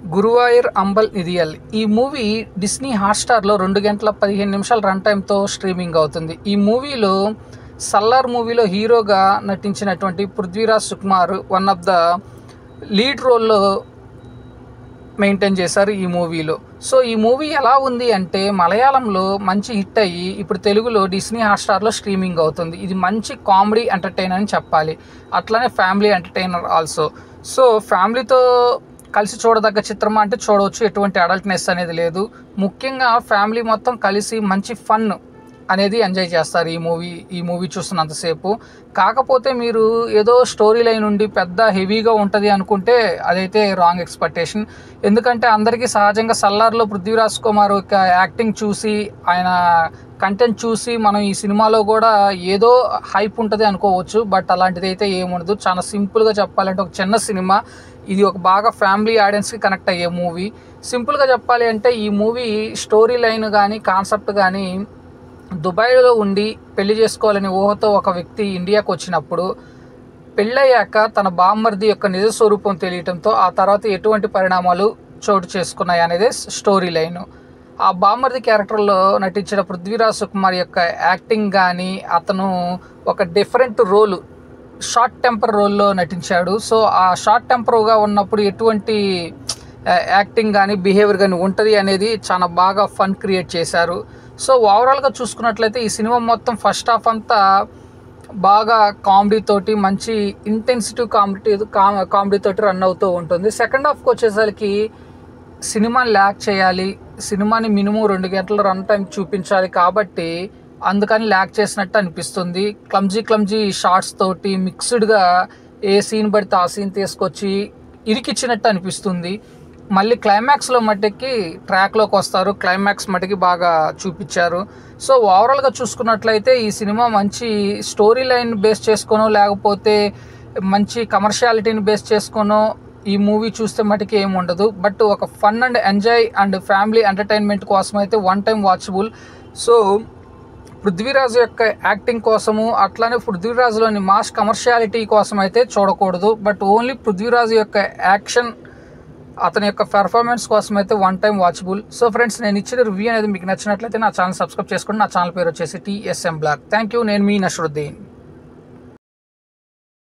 గురువాయూర్ అంబల్ నిధియల్ ఈ movie Disney హాట్స్టార్లో రెండు గంటల పదిహేను నిమిషాల రన్ టైంతో స్ట్రీమింగ్ అవుతుంది ఈ మూవీలో సల్లార్ మూవీలో హీరోగా నటించినటువంటి Prithviraj Sukumar one of the lead రోల్లో మెయింటైన్ చేశారు ఈ మూవీలో సో ఈ మూవీ ఎలా ఉంది అంటే మలయాళంలో మంచి హిట్ అయ్యి ఇప్పుడు తెలుగులో డిస్నీ హాట్స్టార్లో స్ట్రీమింగ్ అవుతుంది ఇది మంచి కామెడీ ఎంటర్టైనర్ అని చెప్పాలి అట్లానే ఫ్యామిలీ ఎంటర్టైనర్ ఆల్సో సో ఫ్యామిలీతో కలిసి చూడదగ్గ చిత్రమా అంటే చూడవచ్చు ఎటువంటి అడల్ట్నెస్ అనేది లేదు ముఖ్యంగా ఫ్యామిలీ మొత్తం కలిసి మంచి ఫన్ అనేది ఎంజాయ్ చేస్తారు ఈ మూవీ ఈ మూవీ చూస్తున్నంతసేపు కాకపోతే మీరు ఏదో స్టోరీ లైన్ ఉండి పెద్ద హెవీగా ఉంటుంది అనుకుంటే అదైతే రాంగ్ ఎక్స్పెక్టేషన్ ఎందుకంటే అందరికీ సహజంగా సల్లార్లో పృథ్వీరాజ్ కుమార్ యొక్క యాక్టింగ్ చూసి ఆయన కంటెంట్ చూసి మనం ఈ సినిమాలో కూడా ఏదో హైప్ ఉంటుంది అనుకోవచ్చు బట్ అలాంటిది అయితే ఏముండదు చాలా సింపుల్గా చెప్పాలంటే ఒక చిన్న సినిమా ఇది ఒక బాగా ఫ్యామిలీ ఆడియన్స్కి కనెక్ట్ అయ్యే మూవీ సింపుల్గా చెప్పాలి అంటే ఈ మూవీ స్టోరీ లైన్ కానీ కాన్సెప్ట్ కానీ దుబాయ్లో ఉండి పెళ్లి చేసుకోవాలని ఊహతో ఒక వ్యక్తి ఇండియాకు వచ్చినప్పుడు పెళ్ళయ్యాక తన బామ్మర్ది యొక్క నిజ స్వరూపం తెలియటంతో ఆ తర్వాత ఎటువంటి పరిణామాలు చోటు చేసుకున్నాయి అనేది స్టోరీ లైన్ ఆ బామ్మర్ది క్యారెక్టర్లో నటించిన పృథ్వీరాజ్ సుకుమార్ యొక్క యాక్టింగ్ కానీ అతను ఒక డిఫరెంట్ రోల్ షార్ట్ టెంపర్ రోల్లో నటించాడు సో ఆ షార్ట్ టెంపర్గా ఉన్నప్పుడు ఎటువంటి యాక్టింగ్ కానీ బిహేవియర్ కానీ ఉంటుంది అనేది చాలా బాగా ఫన్ క్రియేట్ చేశారు సో ఓవరాల్గా చూసుకున్నట్లయితే ఈ సినిమా మొత్తం ఫస్ట్ హాఫ్ అంతా బాగా కామెడీ తోటి మంచి ఇంటెన్సిటివ్ కామెడీ కామెడీ తోటి రన్ అవుతూ ఉంటుంది సెకండ్ హాఫ్కి వచ్చేసరికి సినిమాని ల్యాక్ చేయాలి సినిమాని మినిమం రెండు గంటల రన్ టైం చూపించాలి కాబట్టి అందుకని ల్యాక్ చేసినట్టు అనిపిస్తుంది క్లమ్జీ క్లమ్జీ షార్ట్స్ తోటి మిక్స్డ్గా ఏ సీన్ పడితే ఆ సీన్ తీసుకొచ్చి ఇరికిచ్చినట్టు అనిపిస్తుంది మళ్ళీ క్లైమాక్స్లో మట్టికి ట్రాక్లోకి వస్తారు క్లైమాక్స్ మట్టికి బాగా చూపించారు సో ఓవరాల్గా చూసుకున్నట్లయితే ఈ సినిమా మంచి స్టోరీ లైన్ బేస్ చేసుకోనో లేకపోతే మంచి కమర్షియాలిటీని బేస్ చేసుకోనో ఈ మూవీ చూస్తే మటుకి ఏమి ఉండదు బట్ ఒక fun and enjoy and family entertainment కోసం అయితే one time watchable so Prithviraj యొక్క యాక్టింగ్ కోసము అట్లానే పృథ్వీరాజ్లోని మాస్ కమర్షియాలిటీ కోసం అయితే చూడకూడదు బట్ ఓన్లీ పృథ్వీరాజ్ యొక్క యాక్షన్ అతని యొక్క పెర్ఫార్మెన్స్ కోసం అయితే one time watchable so friends నేను ఇచ్చిన రివ్యూ అనేది మీకు నచ్చినట్లయితే నా ఛానల్ సబ్స్క్రైబ్ చేసుకోండి నా ఛానల్ పేరు వచ్చేసి టీఎస్ఎం బ్లాక్ థ్యాంక్ యూ నేను మీ నషరుద్దీన్